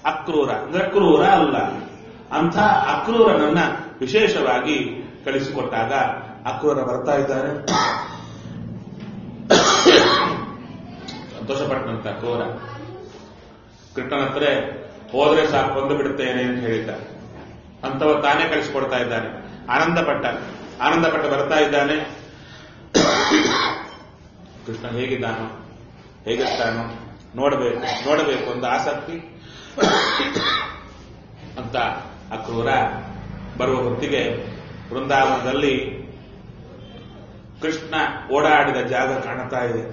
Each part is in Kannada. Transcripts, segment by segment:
ಅಕ್ರೂರ ಅಂದ್ರೆ ಕ್ರೂರ ಅಲ್ಲ ಅಂಥ ಅಕ್ರೂರನನ್ನ ವಿಶೇಷವಾಗಿ ಕಳಿಸಿಕೊಟ್ಟಾಗ ಅಕ್ರೂರ ಬರ್ತಾ ಇದ್ದಾರೆ ಸಂತೋಷಪಟ್ಟಂತ ಕ್ರೂರ ಕೃಷ್ಣನ ಹತ್ರ ಹೋದ್ರೆ ಸಾಕು ಬಂದು ಬಿಡುತ್ತೇನೆ ಅಂತ ಹೇಳಿದ್ದಾರೆ ಅಂತವ ತಾನೇ ಕಳಿಸಿಕೊಡ್ತಾ ಇದ್ದಾನೆ ಆನಂದ ಪಟ್ಟ ಆನಂದ ಪಟ್ಟ ಬರ್ತಾ ಇದ್ದಾನೆ ಕೃಷ್ಣ ಹೇಗಿದ್ದಾನೋ ಹೇಗಿರ್ತಾನೋ ನೋಡಬೇಕು ನೋಡಬೇಕು ಅಂತ ಆಸಕ್ತಿ ಅಂತ ಅಕ್ರೂರ ಬರುವ ಹೊತ್ತಿಗೆ ವೃಂದಾವನದಲ್ಲಿ ಕೃಷ್ಣ ಓಡಾಡಿದ ಜಾಗ ಕಾಣ್ತಾ ಇದೆ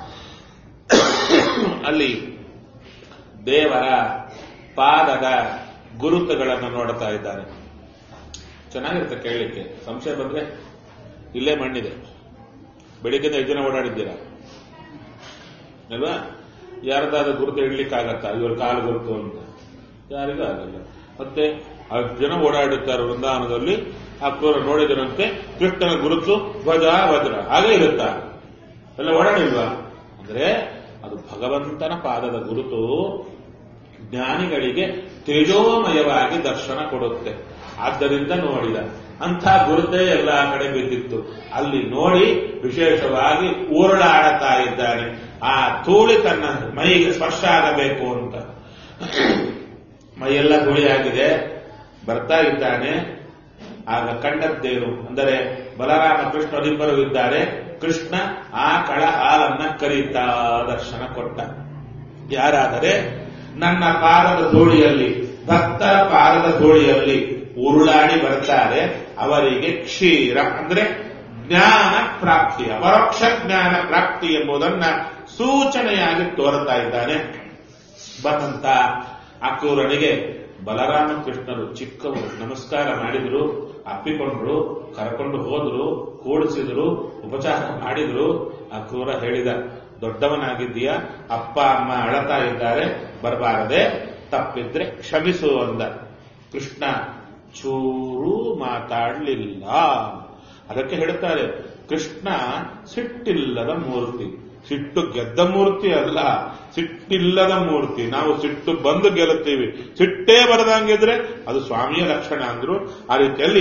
ಅಲ್ಲಿ ದೇವರ ಪಾದದ ಗುರುತುಗಳನ್ನು ನೋಡ್ತಾ ಇದ್ದಾರೆ ಚೆನ್ನಾಗಿರುತ್ತೆ ಕೇಳಲಿಕ್ಕೆ ಸಂಶಯ ಬಂದ್ರೆ ಇಲ್ಲೇ ಮಣ್ಣಿದೆ ಬೆಳಿಗ್ಗೆ ಐದು ಜನ ಓಡಾಡಿದ್ದೀರಾ ಅಲ್ವಾ ಯಾರದಾದ ಗುರುತು ಇಡ್ಲಿಕ್ಕಾಗತ್ತಾ ಇವ್ರ ಕಾಲು ಗುರುತು ಅಂತ ಯಾರಿಗೂ ಆಗಲ್ಲ ಮತ್ತೆ ಅಷ್ಟು ಜನ ಓಡಾಡುತ್ತಾರೆ ವೃಂದಾವನದಲ್ಲಿ ಆ ಕ್ರೂರ ನೋಡಿದರಂತೆ ಕೃಷ್ಣನ ಗುರುತು ಧ್ವಜ ವಜ್ರ ಹಾಗೆ ಇರುತ್ತಾ ಎಲ್ಲ ಓಡಾಡಿಲ್ವಾ ಅಂದ್ರೆ ಅದು ಭಗವಂತನ ಪಾದದ ಗುರುತು ಜ್ಞಾನಿಗಳಿಗೆ ತೇಜೋಮಯವಾಗಿ ದರ್ಶನ ಕೊಡುತ್ತೆ ಆದ್ದರಿಂದ ನೋಡಿದ ಅಂಥ ಗುರುತೇ ಎಲ್ಲ ಕಡೆ ಬಿದ್ದಿತ್ತು ಅಲ್ಲಿ ನೋಡಿ ವಿಶೇಷವಾಗಿ ಊರಳಾಡುತ್ತಾ ಇದ್ದಾನೆ ಆ ಧೂಳಿ ತನ್ನ ಮೈಗೆ ಸ್ಪರ್ಶ ಆಗಬೇಕು ಅಂತ ಮೈಯೆಲ್ಲ ಧೂಳಿಯಾಗಿದೆ ಬರ್ತಾ ಇದ್ದಾನೆ ಆಗ ಕಂಡದ್ದೇನು ಅಂದರೆ ಬಲರಾಮ ಕೃಷ್ಣರಿಬ್ಬರು ಇದ್ದಾರೆ ಕೃಷ್ಣ ಆ ಕಳ ಹಾಲನ್ನ ಕರೀತಾ ದರ್ಶನ ಕೊಟ್ಟ ಯಾರಾದರೆ ನನ್ನ ಪಾದದ ಧೂಳಿಯಲ್ಲಿ ಭಕ್ತರ ಪಾದದ ಧೂಳಿಯಲ್ಲಿ ಉರುಳಾಡಿ ಬರ್ತಾರೆ ಅವರಿಗೆ ಕ್ಷೀರ ಅಂದ್ರೆ ಜ್ಞಾನ ಪ್ರಾಪ್ತಿ ಅಪರೋಕ್ಷ ಜ್ಞಾನ ಪ್ರಾಪ್ತಿ ಎಂಬುದನ್ನ ಸೂಚನೆಯಾಗಿ ತೋರುತ್ತಾ ಇದ್ದಾನೆ ಬಂದಂತ ಅಕ್ರೂರನಿಗೆ ಬಲರಾಮ ಕೃಷ್ಣರು ಚಿಕ್ಕವರು ನಮಸ್ಕಾರ ಮಾಡಿದ್ರು ಅಪ್ಪಿಕೊಂಡ್ರು ಕರ್ಕೊಂಡು ಹೋದ್ರು ಕೂಡಿಸಿದ್ರು ಉಪಚಾರ ಮಾಡಿದ್ರು ಅಕ್ರೂರ ಹೇಳಿದ ದೊಡ್ಡವನಾಗಿದ್ದೀಯ ಅಪ್ಪ ಅಮ್ಮ ಅಳತಾ ಇದ್ದಾರೆ ಬರಬಾರದೆ ತಪ್ಪಿದ್ರೆ ಕ್ಷಮಿಸು ಅಂದ ಕೃಷ್ಣ ಚೂರು ಮಾತಾಡಲಿಲ್ಲ ಅದಕ್ಕೆ ಹೇಳ್ತಾರೆ ಕೃಷ್ಣ ಸಿಟ್ಟಿಲ್ಲದ ಮೂರ್ತಿ ಸಿಟ್ಟು ಗೆದ್ದ ಮೂರ್ತಿ ಅಲ್ಲ ಸಿಟ್ಟಿಲ್ಲದ ಮೂರ್ತಿ ನಾವು ಸಿಟ್ಟು ಬಂದು ಗೆಲ್ಲುತ್ತೀವಿ ಸಿಟ್ಟೇ ಬರದಂಗಿದ್ರೆ ಅದು ಸ್ವಾಮಿಯ ಲಕ್ಷಣ ಅಂದ್ರು ಆ ರೀತಿಯಲ್ಲಿ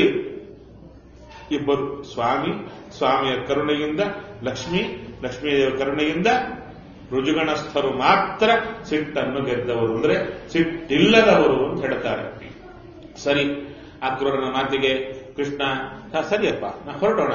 ಇಬ್ಬರು ಸ್ವಾಮಿ ಸ್ವಾಮಿಯ ಕರುಣೆಯಿಂದ ಲಕ್ಷ್ಮಿ ಲಕ್ಷ್ಮೀದೇವ ಕರುಣೆಯಿಂದ ರುಜುಗಣಸ್ಥರು ಮಾತ್ರ ಸಿಟ್ಟನ್ನು ಗೆದ್ದವರು ಅಂದ್ರೆ ಸಿಟ್ಟಿಲ್ಲದವರು ಅಂತ ಹೇಳ್ತಾರೆ ಸರಿ ಅಕ್ರೂರನ ಮಾತಿಗೆ ಕೃಷ್ಣ "ಹ, ಸರಿಯಪ್ಪ ನಾ ಹೊರಡೋಣ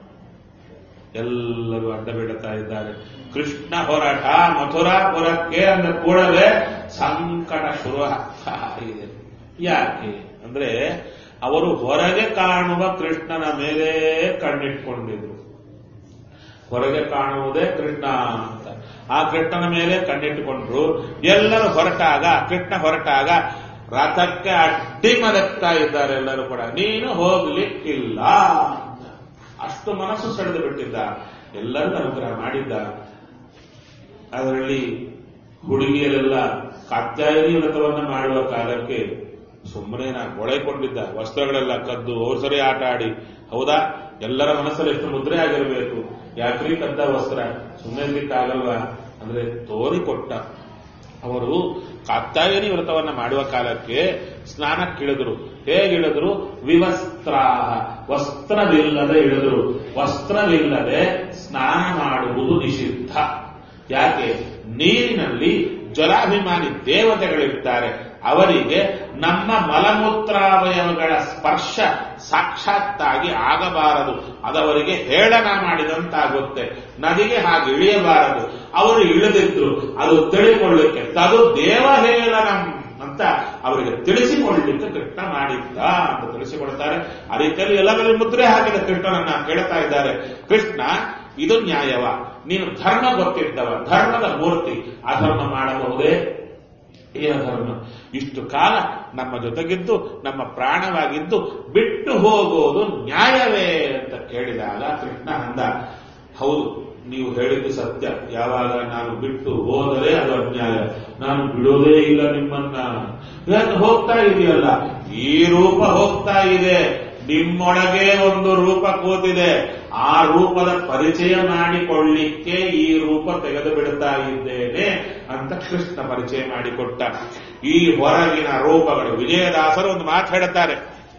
ಎಲ್ಲರೂ ಅಡ್ಡ ಬಿಡುತ್ತಾ ಇದ್ದಾರೆ ಕೃಷ್ಣ ಹೊರಟ ಮಥುರಾಪುರಕ್ಕೆ ಅಂದ ಕೂಡಲೇ ಸಂಕಟ ಶುರು ಆಗ್ತಾ ಇದೆ ಯಾಕೆ ಅಂದ್ರೆ ಅವರು ಹೊರಗೆ ಕಾಣುವ ಕೃಷ್ಣನ ಮೇಲೆ ಕಣ್ಣಿಟ್ಕೊಂಡಿದ್ರು ಹೊರಗೆ ಕಾಣುವುದೇ ಕೃಷ್ಣ ಅಂತ ಆ ಕೃಷ್ಣನ ಮೇಲೆ ಕಣ್ಣಿಟ್ಟುಕೊಂಡ್ರು ಎಲ್ಲರೂ ಹೊರಟಾಗ ಕೃಷ್ಣ ಹೊರಟಾಗ ರಥಕ್ಕೆ ಅಡ್ಡಿ ಮಲಗ್ತಾ ಇದ್ದಾರೆ ಎಲ್ಲರೂ ಕೂಡ ನೀನು ಹೋಗ್ಲಿಕ್ಕಿಲ್ಲ ಅಂತ. ಅಷ್ಟು ಮನಸ್ಸು ಸೆಳೆದು ಬಿಟ್ಟಿದ್ದ ಎಲ್ಲರೂ ಅನುಗ್ರಹ ಮಾಡಿದ್ದ ಅದರಲ್ಲಿ ಹುಡುಗಿಯರೆಲ್ಲ ಕಾತ್ಯಾಯನಿ ವ್ರತವನ್ನ ಮಾಡುವ ಕಾಲಕ್ಕೆ ಸುಮ್ಮನೆ ನಾನು ಒಳೆಕೊಂಡಿದ್ದ ವಸ್ತ್ರಗಳೆಲ್ಲ ಕದ್ದು ಅವ್ರ ಸರಿ ಆಟ ಆಡಿ ಹೌದಾ ಎಲ್ಲರ ಮನಸ್ಸಲ್ಲಿ ಎಷ್ಟು ಮುದ್ರೆ ಆಗಿರಬೇಕು ಯಾಕ್ರಿ ಕದ್ದ ವಸ್ತ್ರ ಸುಮ್ಮನೆ ಇರ್ಲಿಕ್ಕಾಗಲ್ವಾ ಅಂದ್ರೆ ತೋರಿಕೊಟ್ಟ ಅವರು ಕಾತ್ಯಾಯನಿ ವ್ರತವನ್ನ ಮಾಡುವ ಕಾಲಕ್ಕೆ ಸ್ನಾನಕ್ಕಿಳಿದ್ರು ಹೇಗಿಳಿದ್ರು ವಿವಸ್ತ್ರ ವಸ್ತ್ರವಿಲ್ಲದೆ ಇಳಿದ್ರು ವಸ್ತ್ರವಿಲ್ಲದೆ ಸ್ನಾನ ಮಾಡುವುದು ನಿಷಿದ್ಧ ಯಾಕೆ ನೀರಿನಲ್ಲಿ ಜಲಾಭಿಮಾನಿ ದೇವತೆಗಳಿರ್ತಾರೆ ಅವರಿಗೆ ನಮ್ಮ ಮಲಮೂತ್ರಾವಯವಗಳ ಸ್ಪರ್ಶ ಸಾಕ್ಷಾತ್ತಾಗಿ ಆಗಬಾರದು ಅದವರಿಗೆ ಹೇಳನ ಮಾಡಿದಂತಾಗುತ್ತೆ ನದಿಗೆ ಹಾಗೆ ಇಳಿಯಬಾರದು ಅವರು ಇಳಿದಿದ್ರು ಅದು ತಿಳಿಕೊಳ್ಳಿಕ್ಕೆ ತದು ದೇವಹೇಳನಂ ಅಂತ ಅವರಿಗೆ ತಿಳಿಸಿಕೊಳ್ಳಲಿಕ್ಕೆ ಕೃಷ್ಣ ಮಾಡಿದ್ದ ಅಂತ ತಿಳಿಸಿಕೊಡ್ತಾರೆ ಆ ರೀತಿಯಲ್ಲಿ ಎಲ್ಲರಲ್ಲಿ ಮುದ್ರೆ ಹಾಕಿದ ಕೃಷ್ಣನನ್ನ ಕೇಳ್ತಾ ಇದ್ದಾರೆ ಕೃಷ್ಣ ಇದು ನ್ಯಾಯವ ನೀನು ಧರ್ಮ ಗೊತ್ತಿದ್ದವ ಧರ್ಮದ ಮೂರ್ತಿ ಅಧರ್ಮ ಮಾಡಬಹುದೇ ಏನು ಧರ್ಮ ಇಷ್ಟು ಕಾಲ ನಮ್ಮ ಜೊತೆಗಿದ್ದು ನಮ್ಮ ಪ್ರಾಣವಾಗಿದ್ದು ಬಿಟ್ಟು ಹೋಗುವುದು ನ್ಯಾಯವೇ ಅಂತ ಕೇಳಿದಾಗ ಕೃಷ್ಣ ಅಂದ ಹೌದು ನೀವು ಹೇಳಿದ್ದು ಸತ್ಯ ಯಾವಾಗ ನಾನು ಬಿಟ್ಟು ಹೋದರೆ ಅದು ಅನ್ಯಾಯ ನಾನು ಬಿಡೋದೇ ಇಲ್ಲ ನಿಮ್ಮನ್ನ ಯಾಕೆ ಹೋಗ್ತಾ ಇದೆಯಲ್ಲ ಈ ರೂಪ ಹೋಗ್ತಾ ಇದೆ ನಿಮ್ಮೊಳಗೆ ಒಂದು ರೂಪ ಕೂತಿದೆ ಆ ರೂಪದ ಪರಿಚಯ ಮಾಡಿಕೊಳ್ಳಿಕ್ಕೆ ಈ ರೂಪ ತೆಗೆದು ಬಿಡ್ತಾ ಇದ್ದೇನೆ ಅಂತ ಕೃಷ್ಣ ಪರಿಚಯ ಮಾಡಿಕೊಟ್ಟ ಈ ಹೊರಗಿನ ರೂಪಗಳು ವಿಜಯದಾಸರು ಒಂದು ಮಾತು ಹೇಳುತ್ತಾರೆ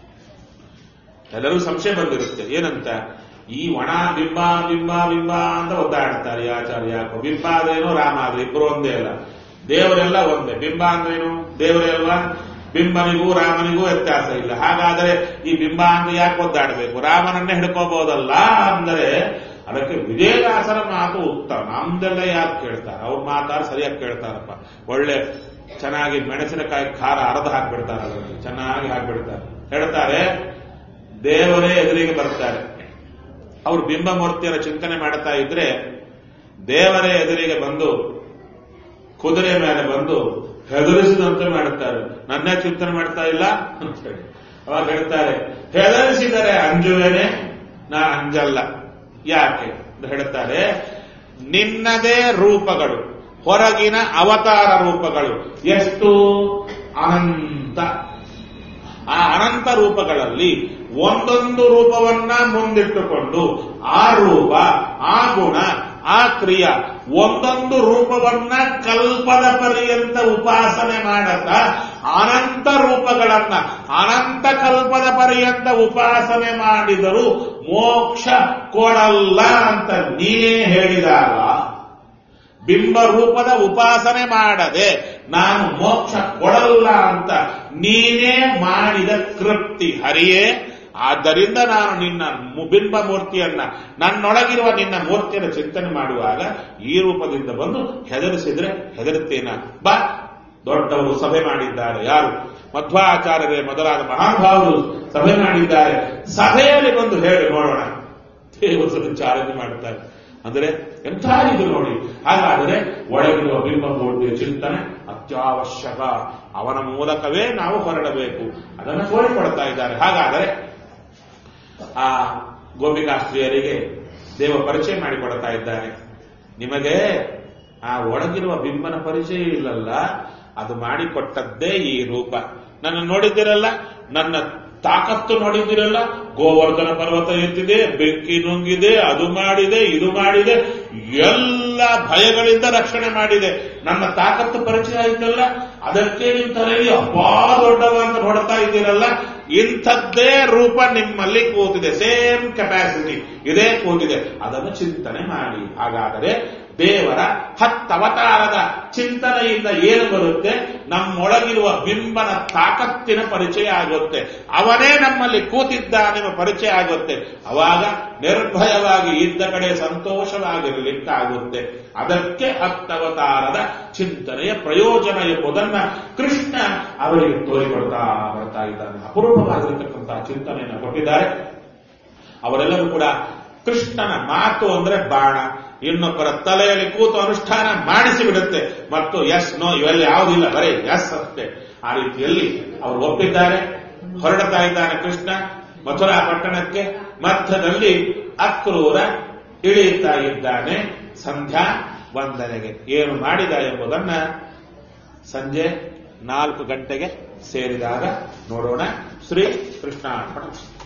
ಎಲ್ಲರೂ ಸಂಶಯ ಬಂದಿರುತ್ತೆ ಏನಂತ ಈ ಒಣ ಬಿಂಬ ಬಿಂಬ ಬಿಂಬ ಅಂತ ಒದ್ದಾಡ್ತಾರೆ ಈ ಆಚಾರ್ಯ ಯಾಕೋ ಬಿಂಬ ಆದ್ರೇನು ರಾಮ ಆದ್ರೆ ಇಬ್ರು ಒಂದೇ ಅಲ್ಲ ದೇವರೆಲ್ಲ ಒಂದೇ ಬಿಂಬ ಅಂದ್ರೇನು ದೇವರೇ ಅಲ್ವಾ ಬಿಂಬನಿಗೂ ರಾಮನಿಗೂ ವ್ಯತ್ಯಾಸ ಇಲ್ಲ ಹಾಗಾದರೆ ಈ ಬಿಂಬ ಅಂದ್ರೆ ಯಾಕೆ ಒದ್ದಾಡಬೇಕು ರಾಮನನ್ನೇ ಹಿಡ್ಕೋಬಹುದಲ್ಲ ಅಂದರೆ ಅದಕ್ಕೆ ವಿಜಯದಾಸರ ಮಾತು ಉತ್ತಮ ನಮ್ದೆಲ್ಲ ಯಾಕೆ ಕೇಳ್ತಾರೆ ಅವ್ರ ಮಾತಾಡಿ ಸರಿಯಾಗಿ ಕೇಳ್ತಾರಪ್ಪ ಒಳ್ಳೆ ಚೆನ್ನಾಗಿ ಮೆಣಸಿನಕಾಯಿ ಖಾರ ಅರ್ಧ ಹಾಕ್ಬಿಡ್ತಾರೆ ಅದರಲ್ಲಿ ಚೆನ್ನಾಗಿ ಹಾಕ್ಬಿಡ್ತಾರೆ ಹೇಳ್ತಾರೆ ದೇವರೇ ಎದುರಿಗೆ ಬರ್ತಾರೆ ಅವರು ಬಿಂಬ ಮೂರ್ತಿಯರ ಚಿಂತನೆ ಮಾಡ್ತಾ ಇದ್ರೆ ದೇವರೇ ಎದುರಿಗೆ ಬಂದು ಕುದುರೆ ಮೇಲೆ ಬಂದು ಹೆದರಿಸಿದಂತೆ ಮಾಡುತ್ತಾರೆ ನನ್ನೇ ಚಿಂತನೆ ಮಾಡ್ತಾ ಇಲ್ಲ ಅಂತ ಹೇಳಿ ಅವಾಗ ಹೇಳ್ತಾರೆ ಹೆದರಿಸಿದರೆ ಅಂಜುವೇನೆ ನಾ ಅಂಜಲ್ಲ ಯಾಕೆ ಅಂತ ಹೇಳ್ತಾರೆ ನಿನ್ನದೇ ರೂಪಗಳು ಹೊರಗಿನ ಅವತಾರ ರೂಪಗಳು ಎಷ್ಟು ಅನಂತ ಆ ಅನಂತ ರೂಪಗಳಲ್ಲಿ ಒಂದೊಂದು ರೂಪವನ್ನ ಮುಂದಿಟ್ಟುಕೊಂಡು ಆ ರೂಪ ಆ ಗುಣ ಆ ಕ್ರಿಯ ಒಂದೊಂದು ರೂಪವನ್ನ ಕಲ್ಪದ ಪರ್ಯಂತ ಉಪಾಸನೆ ಮಾಡತ್ತ ಅನಂತ ರೂಪಗಳನ್ನ ಅನಂತ ಕಲ್ಪದ ಪರ್ಯಂತ ಉಪಾಸನೆ ಮಾಡಿದರೂ ಮೋಕ್ಷ ಕೊಡಲ್ಲ ಅಂತ ನೀನೇ ಹೇಳಿದಾಗ ಬಿಂಬ ರೂಪದ ಉಪಾಸನೆ ಮಾಡದೆ ನಾನು ಮೋಕ್ಷ ಕೊಡಲ್ಲ ಅಂತ ನೀನೇ ಮಾಡಿದ ಕೃಪ್ತಿ ಹರಿಯೇ ಆದ್ದರಿಂದ ನಾನು ನಿನ್ನ ಮು- ಬಿಂಬ ಮೂರ್ತಿಯನ್ನ ನನ್ನೊಳಗಿರುವ ನಿನ್ನ ಮೂರ್ತಿಯನ್ನು ಚಿಂತನೆ ಮಾಡುವಾಗ ಈ ರೂಪದಿಂದ ಬಂದು ಹೆದರಿಸಿದ್ರೆ ಹೆದರುತ್ತೇನ ಬಾ ದೊಡ್ಡವರು ಸಭೆ ಮಾಡಿದ್ದಾರೆ ಯಾರು ಮಧ್ವಾಚಾರ್ಯರೇ ಮೊದಲಾದ ಮಹಾನುಭಾವರು ಸಭೆ ಮಾಡಿದ್ದಾರೆ ಸಭೆಯಲ್ಲಿ ಬಂದು ಹೇಳಿ ನೋಡೋಣ ದೇವರು ಚಾಲನೆ ಮಾಡುತ್ತಾರೆ ಅಂದರೆ ಎಂಥ ಇದು ನೋಡಿ ಹಾಗಾದರೆ ಒಳಗಿರುವ ಬಿಂಬ ಮೂರ್ತಿಯ ಚಿಂತನೆ ಅತ್ಯವಶ್ಯಕ ಅವನ ಮೂಲಕವೇ ನಾವು ಹೊರಡಬೇಕು ಅದನ್ನು ತೋರಿಕೊಡ್ತಾ ಇದ್ದಾರೆ ಹಾಗಾದರೆ ಆ ಗೋಪಿಕಾಸ್ತ್ರೀಯರಿಗೆ ದೇವ ಪರಿಚಯ ಮಾಡಿಕೊಡ್ತಾ ಇದ್ದಾನೆ ನಿಮಗೆ ಆ ಒಳಗಿರುವ ಬಿಂಬನ ಪರಿಚಯ ಇಲ್ಲಲ್ಲ ಅದು ಮಾಡಿಕೊಟ್ಟದ್ದೇ ಈ ರೂಪ ನನ್ನ ನೋಡಿದ್ದೀರಲ್ಲ ನನ್ನ ತಾಕತ್ತು ನೋಡಿದ್ದೀರಲ್ಲ ಗೋವರ್ಧನ ಪರ್ವತ ಎತ್ತಿದೆ ಬೆಂಕಿ ನುಂಗಿದೆ ಅದು ಮಾಡಿದೆ ಇದು ಮಾಡಿದೆ ಎಲ್ಲ ಭಯಗಳಿಂದ ರಕ್ಷಣೆ ಮಾಡಿದೆ ನನ್ನ ತಾಕತ್ತು ಪರಿಚಯ ಆಯ್ತಲ್ಲ ಅದಕ್ಕೆ ನಿಮ್ಮ ತಲೆಯಲ್ಲಿ ಅಪ್ಪಾ ದೊಡ್ಡವ ಅಂತ ನೋಡ್ತಾ ಇದ್ದೀರಲ್ಲ ಇಂಥದ್ದೇ ರೂಪ ನಿಮ್ಮಲ್ಲಿ ಕೂತಿದೆ ಸೇಮ್ ಕೆಪಾಸಿಟಿ ಇದೇ ಕೂತಿದೆ ಅದನ್ನು ಚಿಂತನೆ ಮಾಡಿ ಹಾಗಾದರೆ ದೇವರ ಹತ್ತವತಾರದ ಚಿಂತನೆಯಿಂದ ಏನು ಬರುತ್ತೆ ನಮ್ಮೊಳಗಿರುವ ಬಿಂಬನ ತಾಕತ್ತಿನ ಪರಿಚಯ ಆಗುತ್ತೆ ಅವನೇ ನಮ್ಮಲ್ಲಿ ಕೂತಿದ್ದಾನೆಂಬ ಪರಿಚಯ ಆಗುತ್ತೆ ಅವಾಗ ನಿರ್ಭಯವಾಗಿ ಇದ್ದ ಕಡೆ ಸಂತೋಷವಾಗಿರಲಿಕ್ಕಾಗುತ್ತೆ ಅದಕ್ಕೆ ಹತ್ತವತಾರದ ಚಿಂತನೆಯ ಪ್ರಯೋಜನ ಎಂಬುದನ್ನ ಕೃಷ್ಣ ಅವರಿಗೆ ತೋರಿಕೊಡ್ತಾ ಬರ್ತಾ ಇದ್ದಾನೆ ಅಪರೂಪವಾಗಿರತಕ್ಕಂತಹ ಚಿಂತನೆಯನ್ನು ಕೊಟ್ಟಿದ್ದಾರೆ ಅವರೆಲ್ಲರೂ ಕೂಡ ಕೃಷ್ಣನ ಮಾತು ಅಂದ್ರೆ ಬಾಣ ಇನ್ನೊಬ್ಬರ ತಲೆಯಲ್ಲಿ ಕೂತು ಅನುಷ್ಠಾನ ಮಾಡಿಸಿ ಬಿಡುತ್ತೆ ಮತ್ತು ಎಸ್ ನೋ ಇವೆಲ್ಲ ಯಾವುದಿಲ್ಲ ಬರೀ ಎಸ್ ಅಷ್ಟೇ ಆ ರೀತಿಯಲ್ಲಿ ಅವರು ಒಪ್ಪಿದ್ದಾರೆ ಹೊರಡ್ತಾ ಇದ್ದಾನೆ ಕೃಷ್ಣ ಮಥುರಾ ಪಟ್ಟಣಕ್ಕೆ ಮಧ್ಯದಲ್ಲಿ ಅಕ್ರೂರ ಇಳಿಯುತ್ತಾ ಇದ್ದಾನೆ ಸಂಧ್ಯಾ ವಂದನೆಗೆ ಏನು ಮಾಡಿದ ಎಂಬುದನ್ನ ಸಂಜೆ ನಾಲ್ಕು ಗಂಟೆಗೆ ಸೇರಿದಾಗ ನೋಡೋಣ ಶ್ರೀ ಕೃಷ್ಣ